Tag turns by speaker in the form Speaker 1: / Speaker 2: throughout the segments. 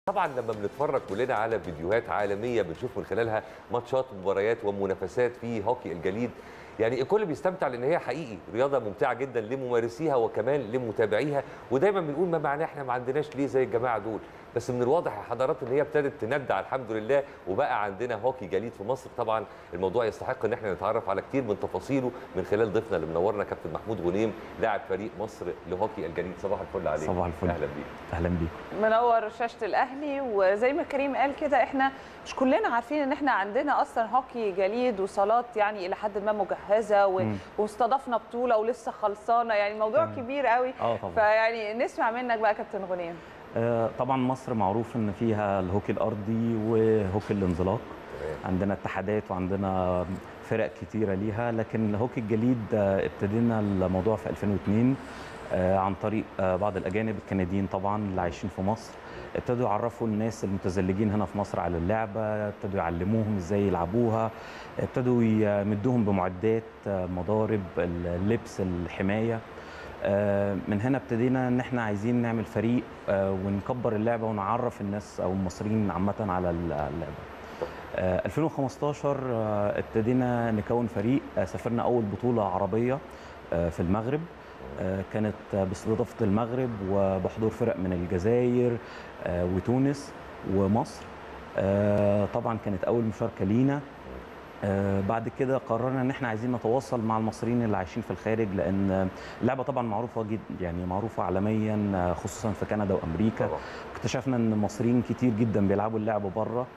Speaker 1: طبعا لما بنتفرج كلنا على فيديوهات عالميه بنشوف من خلالها ماتشات ومباريات ومنافسات في هوكي الجليد يعني الكل بيستمتع لان هي حقيقي رياضه ممتعه جدا لممارسيها وكمان لمتابعيها ودايما بنقول ما معناه احنا ما عندناش ليه زي الجماعه دول بس من الواضح يا حضرات ان هي ابتدت تندع الحمد لله وبقى عندنا هوكي جليد في مصر طبعا الموضوع يستحق ان احنا نتعرف على كتير من تفاصيله من خلال ضيفنا اللي منورنا كابتن محمود غنيم لاعب فريق مصر لهوكي الجليد صباح الفل عليك
Speaker 2: صباح الفل.
Speaker 1: اهلا بيك
Speaker 2: اهلا بيكم
Speaker 3: منور شاشه الاهلي وزي ما كريم قال كده احنا مش كلنا عارفين ان احنا عندنا اصلا هوكي جليد وصالات يعني الى حد ما مجهزه و...
Speaker 2: مم.
Speaker 3: واستضفنا بطوله ولسه خلصانه يعني الموضوع
Speaker 2: تمام.
Speaker 3: كبير قوي
Speaker 2: اه طبعا
Speaker 3: فيعني نسمع منك بقى كابتن غنيم
Speaker 2: آه طبعا مصر معروف ان فيها الهوكي الارضي وهوكي الانزلاق
Speaker 1: تمام.
Speaker 2: عندنا اتحادات وعندنا فرق كتيره ليها لكن هوكي الجليد آه، ابتدينا الموضوع في 2002 آه، عن طريق آه، بعض الاجانب الكنديين طبعا اللي عايشين في مصر ابتدوا يعرفوا الناس المتزلجين هنا في مصر على اللعبه ابتدوا يعلموهم ازاي يلعبوها ابتدوا يمدوهم بمعدات آه، مضارب اللبس الحمايه آه، من هنا ابتدينا ان احنا عايزين نعمل فريق آه، ونكبر اللعبه ونعرف الناس او المصريين عامه على اللعبه آه، 2015 آه، ابتدينا نكون فريق آه، سافرنا اول بطوله عربيه آه، في المغرب آه، كانت آه، باستضافه المغرب وبحضور فرق من الجزائر آه، وتونس ومصر آه، طبعا كانت اول مشاركه لينا آه، بعد كده قررنا ان احنا عايزين نتواصل مع المصريين اللي عايشين في الخارج لان اللعبه طبعا معروفه جدا يعني معروفه عالميا آه، خصوصا في كندا وامريكا
Speaker 1: طبعا
Speaker 2: اكتشفنا ان مصريين كتير جدا بيلعبوا اللعبه بره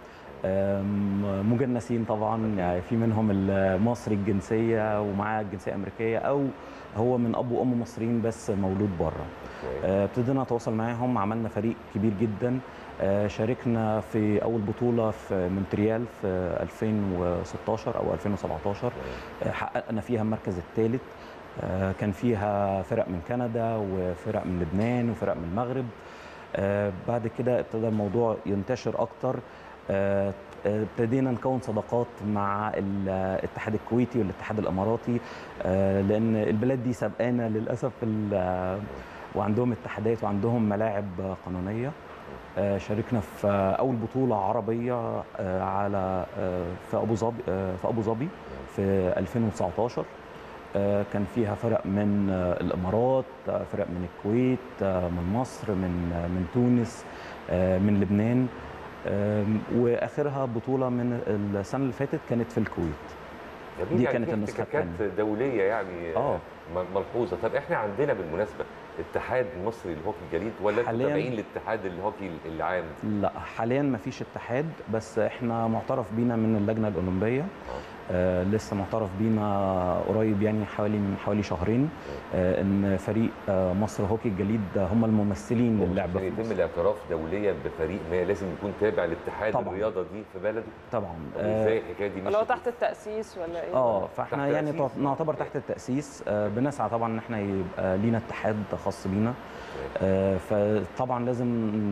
Speaker 2: آم، مجنسين طبعا يعني في منهم المصري الجنسيه ومعاه الجنسيه الامريكيه او هو من اب وام مصريين بس مولود بره آه، ابتدينا نتواصل معاهم عملنا فريق كبير جدا آه، شاركنا في اول بطوله في مونتريال في 2016 او 2017 آه، حققنا فيها المركز الثالث كان فيها فرق من كندا وفرق من لبنان وفرق من المغرب آه، بعد كده ابتدى الموضوع ينتشر اكتر آه، آه، ابتدينا نكون صداقات مع الاتحاد الكويتي والاتحاد الاماراتي آه، لان البلاد دي سبقانا للاسف ال- آه، وعندهم اتحادات وعندهم ملاعب قانونيه آه، شاركنا في آه، اول بطوله عربيه آه، على آه، في ابو ظبي آه، في ابو ظبي في 2019 آه، كان فيها فرق من آه، الامارات آه، فرق من الكويت آه، من مصر من آه، من تونس آه، من لبنان آم، واخرها بطوله من السنه اللي فاتت كانت في الكويت
Speaker 1: جميل
Speaker 2: دي
Speaker 1: يعني
Speaker 2: كانت
Speaker 1: في
Speaker 2: النسخة
Speaker 1: احتكاكات
Speaker 2: التانية.
Speaker 1: دوليه يعني
Speaker 2: آه.
Speaker 1: م- ملحوظه طب احنا عندنا بالمناسبه اتحاد مصري للهوكي الجليد ولا انتوا
Speaker 2: حالياً-
Speaker 1: تابعين لاتحاد الهوكي العام
Speaker 2: لا حاليا ما فيش اتحاد بس احنا معترف بينا من اللجنه الاولمبيه آه لسه معترف بينا قريب يعني حوالي من حوالي شهرين آه ان فريق آه مصر هوكي الجليد هم الممثلين للعبه
Speaker 1: عشان
Speaker 2: في
Speaker 1: يتم
Speaker 2: مصر.
Speaker 1: الاعتراف دوليا بفريق ما لازم يكون تابع لاتحاد
Speaker 2: طبعاً.
Speaker 1: الرياضه دي في بلده
Speaker 2: طبعا
Speaker 1: طب
Speaker 2: آه،
Speaker 1: ازاي الحكايه دي
Speaker 3: ولا هو
Speaker 1: مشيت؟
Speaker 3: تحت التاسيس ولا ايه
Speaker 2: اه فاحنا
Speaker 1: تحت
Speaker 2: يعني
Speaker 1: تأسيس.
Speaker 2: نعتبر تحت التاسيس آه بنسعى طبعا ان احنا يبقى لينا اتحاد خاص بينا آه فطبعا لازم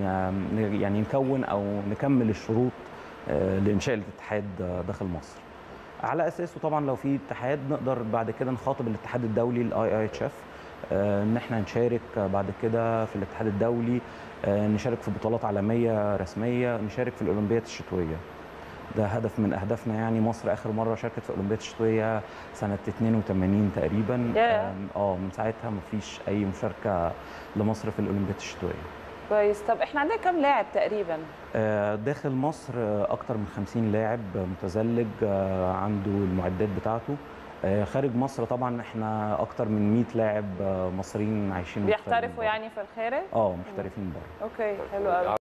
Speaker 2: ن- يعني نكون او نكمل الشروط آه لانشاء الاتحاد آه، داخل مصر على اساسه طبعا لو في اتحاد نقدر بعد كده نخاطب الاتحاد الدولي الاي اي اتش اف ان احنا نشارك بعد كده في الاتحاد الدولي آه، نشارك في بطولات عالميه رسميه نشارك في الاولمبياد الشتويه ده هدف من اهدافنا يعني مصر اخر مره شاركت في الاولمبياد الشتويه سنه 82 تقريبا
Speaker 3: ياه.
Speaker 2: آم، اه من ساعتها ما فيش اي مشاركه لمصر في الاولمبياد الشتويه
Speaker 3: كويس طب احنا عندنا كام لاعب تقريبا
Speaker 2: آه، داخل مصر آه، اكتر من 50 لاعب متزلج آه، عنده المعدات بتاعته آه، خارج مصر طبعا احنا اكتر من 100 لاعب آه، مصريين عايشين
Speaker 3: بيحترفوا
Speaker 2: بره.
Speaker 3: يعني في الخارج
Speaker 2: اه محترفين بره
Speaker 3: اوكي حلو قوي